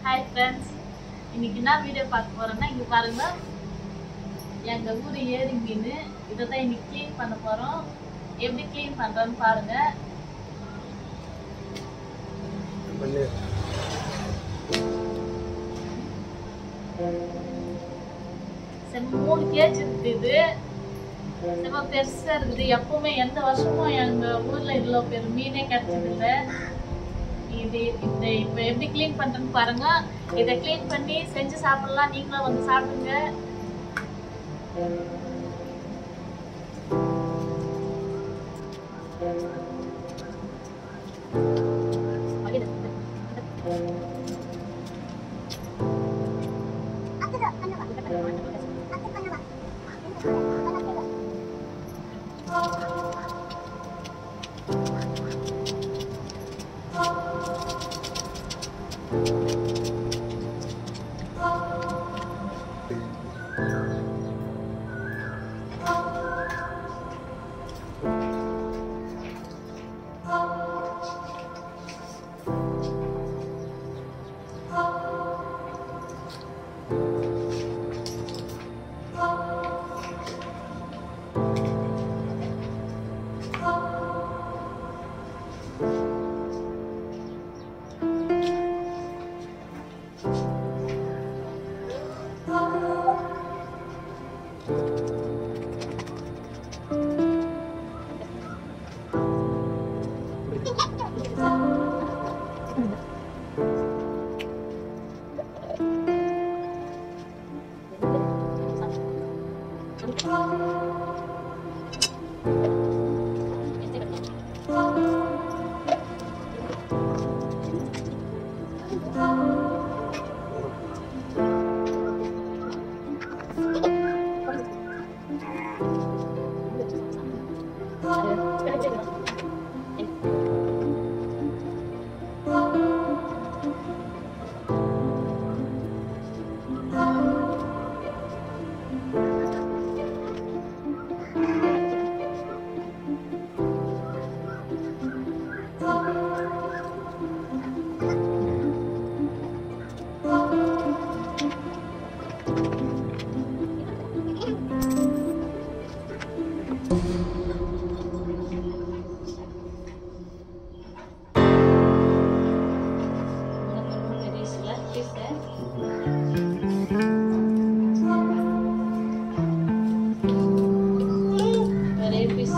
Hi friends இன்னைக்கு என்ன video பார்க்க போறோம்னா இங்க பாருங்க எங்க ஊர் ஏரி மீன் இதை தான் இன்னைக்கு க்ளீன் பண்ண போறோம் எப்படி க்ளீன் பண்றோம்னு பாருங்க பண்ணு செம்ம மூணு கேஜ் இருக்குது இது செம்ம பெருசா இருக்குது எப்பவுமே எந்த வருஷமும் எங்க ஊர்ல இவ்வளோ பெரிய மீனே கிடைச்சது இல்ல இது இந்த இப்போ எப்படி க்ளீன் பண்றேன்னு பாருங்க இதை க்ளீன் பண்ணி செஞ்சு சாப்பிடலாம் நீங்களும் வந்து சாப்பிடுங்க ஒரே பீஸ்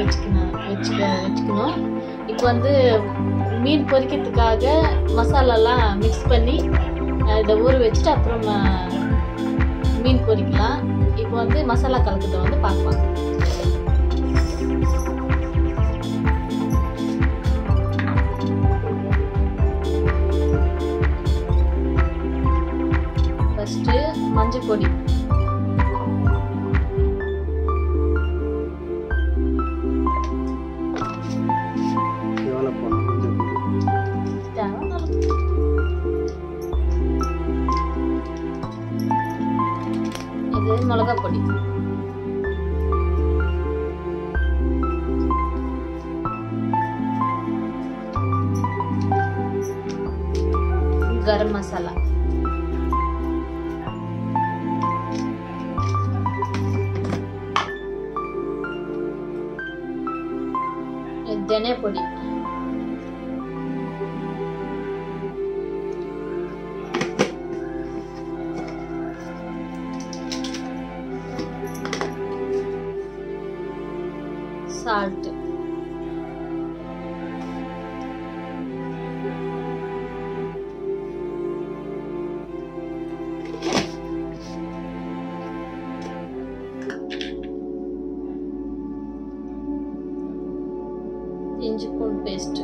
வச்சுக்கணும் வச்சுக்க வச்சுக்கணும் இப்போ வந்து மீன் பொரிக்கிறதுக்காக மசாலாலாம் மிக்ஸ் பண்ணி அஹ், இதை ஊற வச்சுட்டு அப்புறம் அஹ், மீன் பொரிக்கலாம் இப்போ வந்து மசாலா கலக்கத்தை வந்து பார்க்கலாம் ஃபஸ்ட்டு மஞ்சள் பொடி எவ்வளோ போடணும் தேவையான இது மிளகா பொடி கரம் மசாலா இது தனியா பொடி சால்ட் இஞ்சி பூண்டு பேஸ்ட்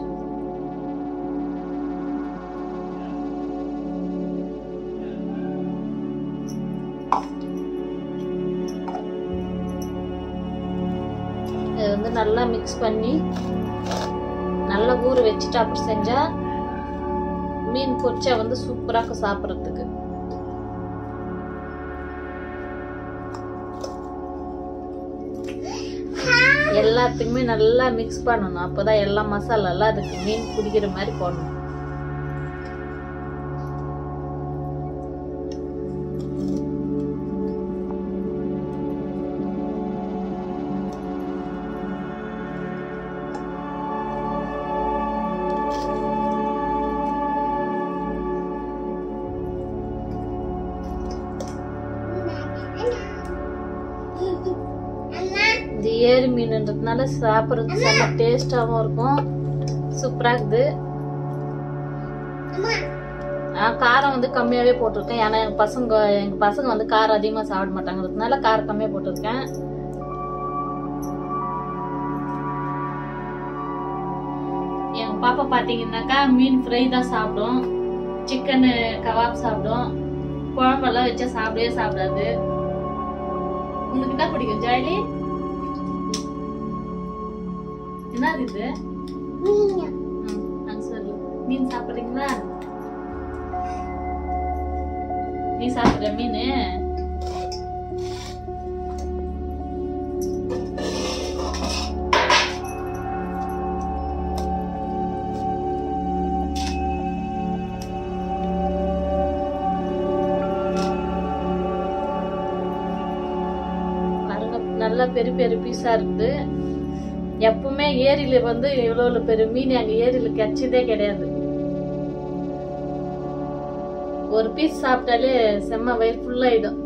இதை வந்து நல்லா மிக்ஸ் பண்ணி நல்லா ஊற வச்சுட்டு அப்படி செஞ்சா மீன் பொரிச்சா வந்து சூப்பராக சாப்பிட்றதுக்கு எல்லாத்துக்குமே நல்லா மிக்ஸ் பண்ணணும் அப்போதான் எல்லா மசாலாலாம் அதுக்கு மீன் பிடிக்கிற மாதிரி போடணும் இது ஏரி மீனுன்றதுனால சாப்பிட்றதுக்கு செம்ம டேஸ்டாகவும் இருக்கும் சூப்பராக இருக்குது ஆ, காரம் வந்து கம்மியாகவே போட்டிருக்கேன் ஏன்னா எங்கள் பசங்க எங்கள் பசங்க வந்து காரம் அதிகமாக சாப்பிட மாட்டாங்கிறதுனால காரம் கம்மியாக போட்டிருக்கேன் எங்கள் பாப்பா பார்த்தீங்கன்னாக்கா மீன் ஃப்ரை தான் சாப்பிடும் சிக்கனு கபாப் சாப்பிடும் குழம்பெல்லாம் வச்சா சாப்பிடவே சாப்பிடாது உனக்கு என்ன பிடிக்கும் ஜாயலி என்னது இது ம், அது சொல்லு மீன் சாப்பிடுறீங்களா நீ சாப்பிடுற மீன் பாருங்க நல்லா பெரிய பெரிய பீஸா இருக்குது எப்பவுமே ஏரியில வந்து இவ்வளவு பெரிய மீன் எங்க ஏரியில கிடைச்சதே கிடையாது ஒரு பீஸ் சாப்பிட்டாலே செம்ம வயிறு ஃபுல்லாயிடும்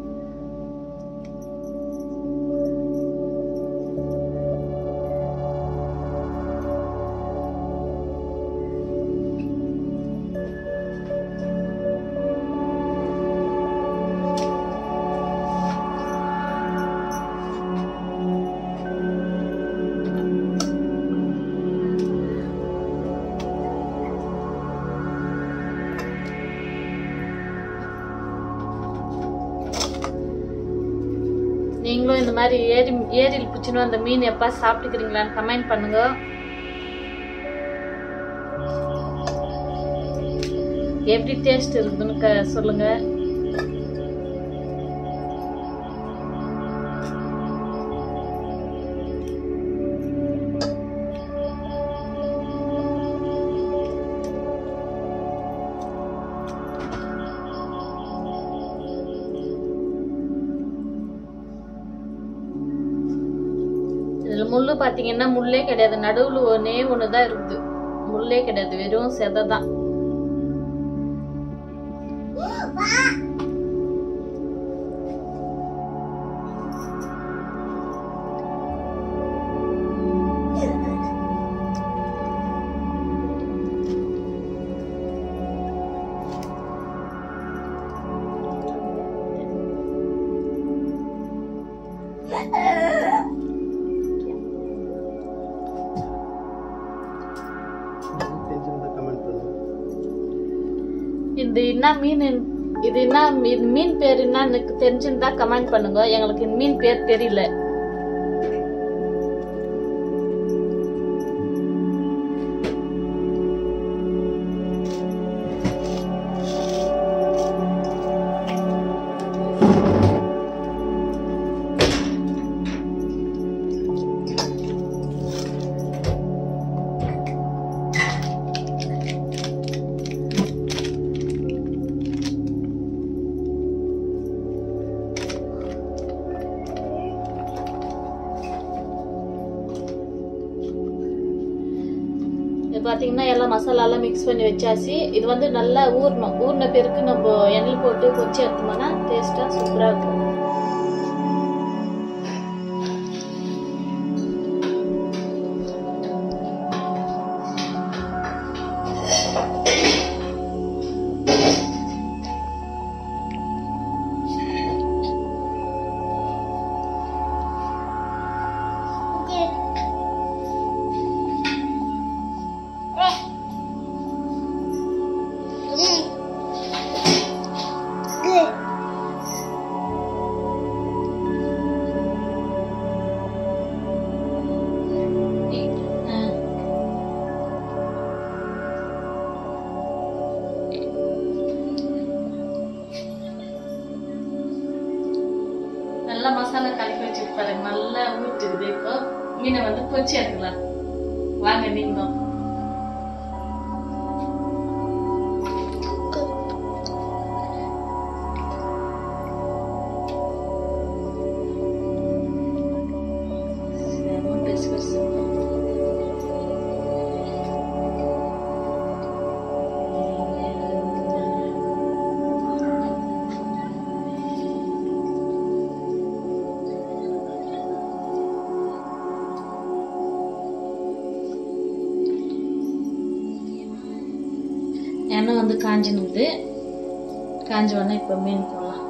நீங்களும் இந்த மாதிரி ஏரி ஏரியில் பிடிச்சின்னு அந்த மீன் எப்பா சாப்பிட்டுக்கிறீங்களான்னு கமெண்ட் பண்ணுங்க எப்படி டேஸ்ட் இருக்குதுன்னு க- சொல்லுங்க இதுல முள்ளு பாத்தீங்கன்னா முள்ளே கிடையாது நடுவுல ஒன்னே ஒண்ணுதான் இருக்குது முள்ளே கிடையாது வெறும் செதை தான் என்ன மீன் இது என்ன மீன் மீன் பேர் என்ன எனக்கு தெரிஞ்சிருந்தா கமெண்ட் பண்ணுங்க எங்களுக்கு இந்த மீன் பேர் தெரியல இது பாத்தீங்கன்னா எல்லாம் மசாலா எல்லாம் மிக்ஸ் பண்ணி வச்சாச்சு இது வந்து நல்லா ஊறணும் ஊறின பிறகு நம்ம எண்ணெய் போட்டு கொச்சி எடுத்தோம்னா டேஸ்டா சூப்பரா இருக்கும் ஆ. நல்லா மசாலா கலக்கி வச்சு பாருங்க நல்லா ஊட்டுக்குது இப்போ மீனை வந்து பொச்சி எடுக்கலாம் வாங்க நீங்களும் செம பெருசு பெருசு. எண்ணெய் வந்து காஞ்சினுக்குது காஞ்ச உடனே இப்போ மீன் போடலாம்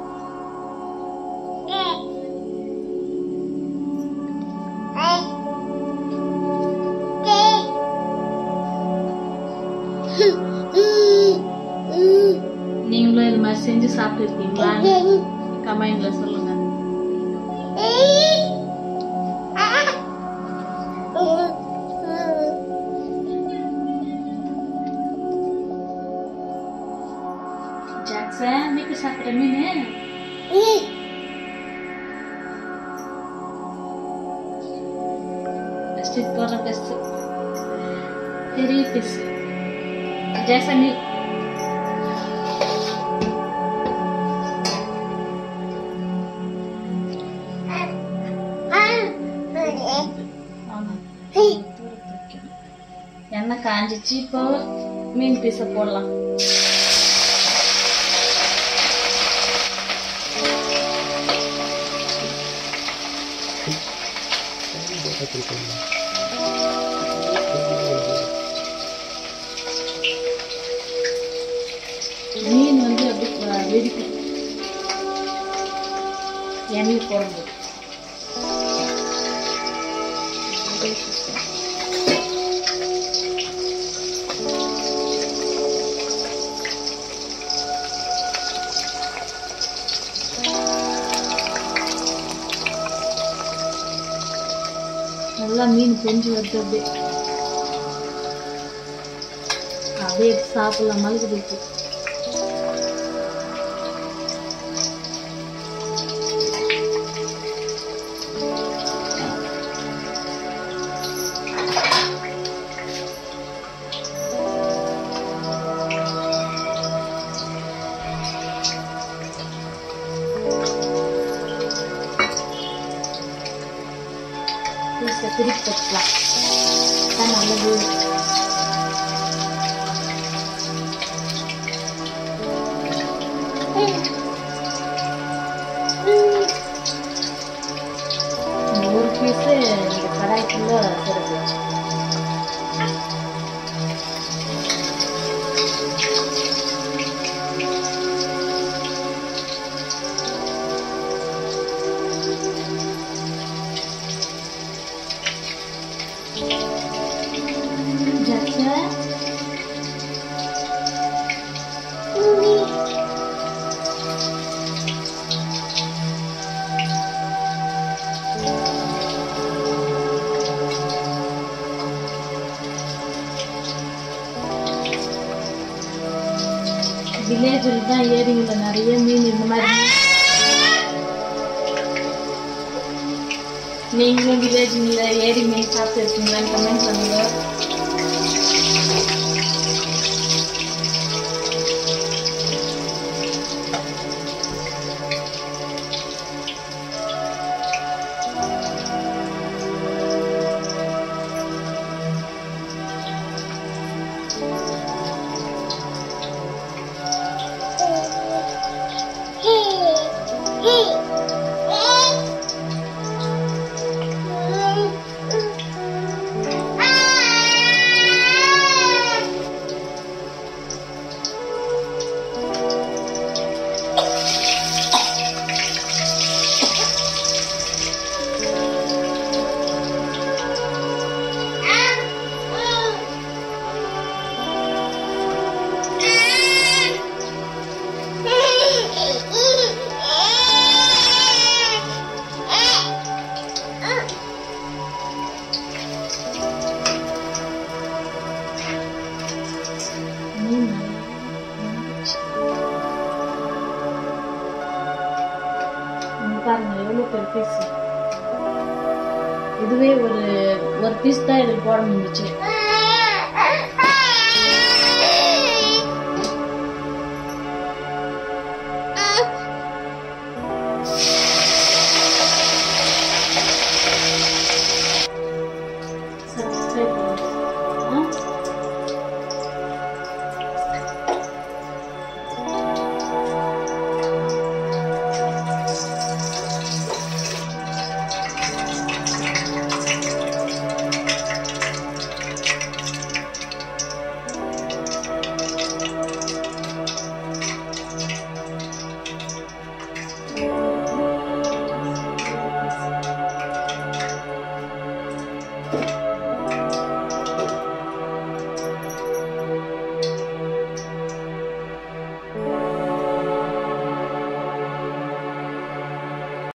நீங்களும் இது மாதிரி செஞ்சு சாப்பிட்டு இருக்கீங்களா கமெண்ட்ல சொல்லுங்க ஜாக்சன் வீட்டு சாப்பிட்ற மீன் பெஸ்ட் இது போடுற பெஸ்ட் பெரிய பீஸ் ஜாக்சன் நீ ஆமா. எண்ணெய் காஞ்சிச்சு இப்போ மீன் பீஸை போடலாம் மீன் வந்து அப்படி அஹ், வெடிக்கும் எண்ணெய் போடும்போது நல்லா மீன் பெஞ்சு வருது அப்படியே அப்படியே எடுத்து சாப்பிடலாம் மழுகுது இப்போ பீஸை திருப்பி போட்டுக்கலாம் அதான் நல்லது இந்த ஒரு பீஸு இந்த கடாய்க்குள்ள சிறப்பு ஜாக்சன் வில்லேஜில் தான் ஏரிங்கள்ல நிறைய மீன் இந்த மாதிரி நீங்களும் வில்லேஜில் ஏரி மீன் சாப்பிட்டு இருக்கீங்களான்னு கமெண்ட் பண்ணுங்க மீன் இங்க பாருங்க எவ்வளோ பெரிய பீஸ் இதுவே ஒரு ஒரு பீஸ் தான் இதுக்கு போட முடிஞ்சிச்சு